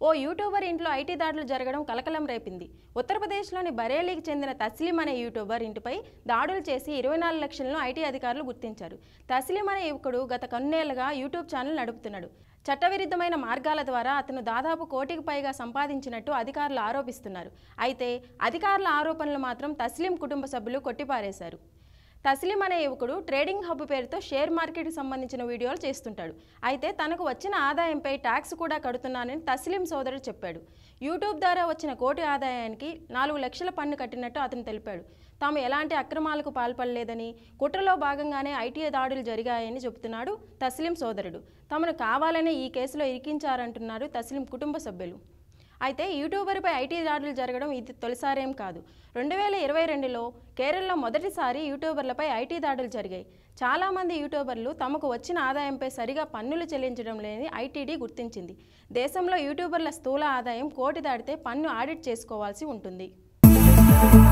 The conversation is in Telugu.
ఓ యూట్యూబర్ ఇంట్లో ఐటీ దాడులు జరగడం కలకలం రేపింది ఉత్తరప్రదేశ్లోని బరేలీకి చెందిన తస్లీం అనే యూట్యూబర్ ఇంటిపై దాడులు చేసి ఇరవై నాలుగు లక్షలను ఐటీ అధికారులు గుర్తించారు తస్లీం అనే యువకుడు గత కొన్నేళ్లుగా యూట్యూబ్ ఛానల్ నడుపుతున్నాడు చట్టవిరుద్ధమైన మార్గాల ద్వారా అతను దాదాపు కోటికి పైగా సంపాదించినట్టు అధికారులు ఆరోపిస్తున్నారు అయితే అధికారుల ఆరోపణలు మాత్రం తస్లీం కుటుంబ సభ్యులు కొట్టిపారేశారు తస్లీం అనే యువకుడు ట్రేడింగ్ హబ్ పేరుతో షేర్ మార్కెట్కి సంబంధించిన వీడియోలు చేస్తుంటాడు అయితే తనకు వచ్చిన ఆదాయంపై ట్యాక్స్ కూడా కడుతున్నానని తస్లీం సోదరుడు చెప్పాడు యూట్యూబ్ ద్వారా వచ్చిన కోటి ఆదాయానికి నాలుగు లక్షల పన్ను కట్టినట్టు అతను తెలిపాడు తాము ఎలాంటి అక్రమాలకు పాల్పడలేదని కుట్రలో భాగంగానే ఐటీ దాడులు జరిగాయని చెబుతున్నాడు తస్లీం సోదరుడు తమను కావాలనే ఈ కేసులో ఇరికించారంటున్నారు తస్లీం కుటుంబ సభ్యులు అయితే యూట్యూబర్పై ఐటీ దాడులు జరగడం ఇది తొలిసారేం కాదు రెండు వేల ఇరవై రెండులో కేరళలో మొదటిసారి యూట్యూబర్లపై ఐటీ దాడులు జరిగాయి చాలామంది యూట్యూబర్లు తమకు వచ్చిన ఆదాయంపై సరిగా పన్నులు చెల్లించడం లేని ఐటీడీ గుర్తించింది దేశంలో యూట్యూబర్ల స్థూల ఆదాయం కోటి దాటితే పన్ను ఆడిట్ చేసుకోవాల్సి ఉంటుంది